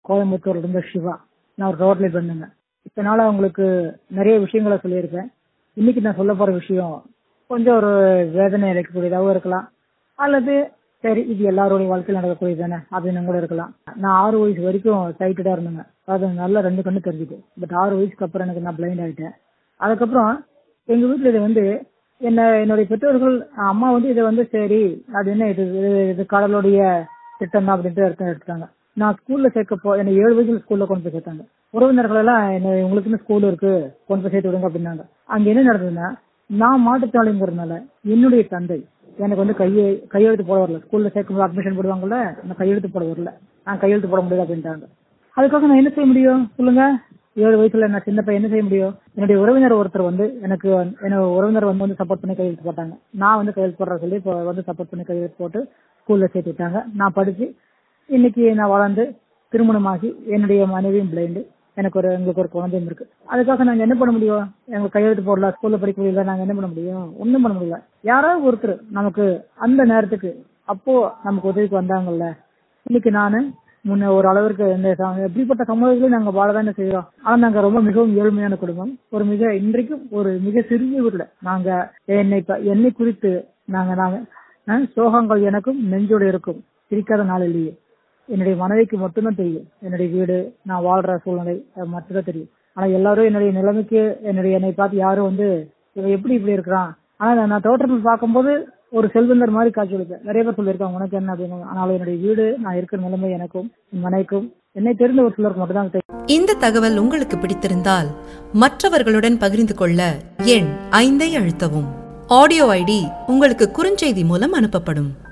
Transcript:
கோயம்புத்தூர்ல இருந்து சிவா நான் ஒரு ரோட்ல பண்ணுங்க இதனால உங்களுக்கு நிறைய விஷயங்களை சொல்லியிருக்கேன் இன்னைக்கு நான் சொல்ல போற விஷயம் கொஞ்சம் ஒரு வேதனை அளிக்கக்கூடியதாகவும் இருக்கலாம் அல்லது சரி இது எல்லாருடைய வாழ்க்கையில் நடக்கக்கூடியது தானே அப்படின்னு கூட இருக்கலாம் நான் ஆறு வயசு வரைக்கும் சைட்டடா இருந்தேங்க அது நல்லா ரெண்டு கண்ணு தெரிஞ்சுது பட் ஆறு வயசுக்கு அப்புறம் எனக்கு நான் பிளைண்ட் ஆயிட்டேன் அதுக்கப்புறம் எங்க வீட்டுல இது வந்து என்ன என்னுடைய பெற்றோர்கள் அம்மா வந்து இதை வந்து சரி அது என்ன இது இது- இது கடவுளுடைய திட்டம் தான் அப்படின்ட்டு எடுத்து எடுத்துட்டாங்க நான் ஸ்கூல்ல சேர்க்க போ என்ன ஏழு வயசுல ஸ்கூல்ல கொண்டு போய் சேர்த்தாங்க உறவினர்கள் எல்லாம் என்ன உங்களுக்குன்னு ஸ்கூல் இருக்கு கொண்டு போய் சேர்த்து விடுங்க அப்படின்னாங்க அங்க என்ன நடந்ததுன்னா நான் மாற்றுத்தாளிங்கிறதுனால என்னுடைய தந்தை எனக்கு வந்து கையை கையெழுத்து போட வரல ஸ்கூல்ல சேர்க்கும்போது அட்மிஷன் போடுவாங்கல்ல நான் கையெழுத்து போட வரல நான் கையெழுத்து போட முடியாது அப்படின்ட்டாங்க அதுக்காக நான் என்ன செய்ய முடியும் சொல்லுங்க ஏழு வயசுல நான் சின்ன பையன் என்ன செய்ய முடியும் என்னுடைய உறவினர் ஒருத்தர் வந்து எனக்கு வந்து- என்னோட உறவினர் வந்து வந்து சப்போர்ட் பண்ணி கையெழுத்து போட்டாங்க நான் வந்து கையெழுத்து போடுற சொல்லி இப்போ வந்து சப்போர்ட் பண்ணி கையெழுத்து போட்டு ஸ்கூல்ல சேர்த்து விட்டாங்க நான் படிச்சு இன்னைக்கு நான் வளர்ந்து திருமணமாகி என்னுடைய மனைவியும் பிளைண்டு எனக்கு ஒரு எங்களுக்கு ஒரு குழந்தையும் இருக்கு அதுக்காக நாங்க என்ன பண்ண முடியும் எங்களுக்கு கையெழுத்து போடல ஸ்கூல்ல படிக்க முடியல நாங்க என்ன பண்ண முடியும் ஒண்ணும் பண்ண முடியல யாராவது ஒருத்தர் நமக்கு அந்த நேரத்துக்கு அப்போ நமக்கு உதவிக்கு வந்தாங்கல்ல இன்னைக்கு நானு முன்ன ஒரு அளவிற்கு இந்த ச- எப்படிப்பட்ட சமூகத்திலும் நாங்க வாழதானே செய்யறோம் ஆனா நாங்க ரொம்ப மிகவும் ஏழ்மையான குடும்பம் ஒரு மிக இன்றைக்கும் ஒரு மிக சிறிய வீட்டுல நாங்க என்னை ப- என்னை குறித்து நாங்க நாங்க அஹ், சோகங்கள் எனக்கும் நெஞ்சோடு இருக்கும் சிரிக்காத நாள் இல்லையே என்னுடைய மனைவிக்கு மட்டும்தான் தெரியும் என்னுடைய வீடு நான் வாழ்ற சூழ்நிலை அது மட்டும்தான் தெரியும் ஆனா எல்லாரும் என்னுடைய நிலைமைக்கு என்னுடைய என்னை பார்த்து யாரும் வந்து இவன் எப்படி இப்படி இருக்கிறான் ஆனா நான் நான் தோற்றத்தில் பார்க்கும்போது ஒரு செல்வந்தர் மாதிரி காட்சி அளிப்பேன் நிறைய பேர் சொல்லியிருக்காங்க உனக்கு என்ன அப்படின்னு ஆனாலும் என்னுடைய வீடு நான் இருக்கிற நிலைமை எனக்கும் என் மனைக்கும் என்னை தெரிந்த ஒரு சிலருக்கு மட்டும்தான் தெரியும் இந்த தகவல் உங்களுக்கு பிடித்திருந்தால் மற்றவர்களுடன் பகிர்ந்து கொள்ள எண் ஐந்தை அழுத்தவும் ஆடியோ ஐடி உங்களுக்கு குறுஞ்செய்தி மூலம் அனுப்பப்படும்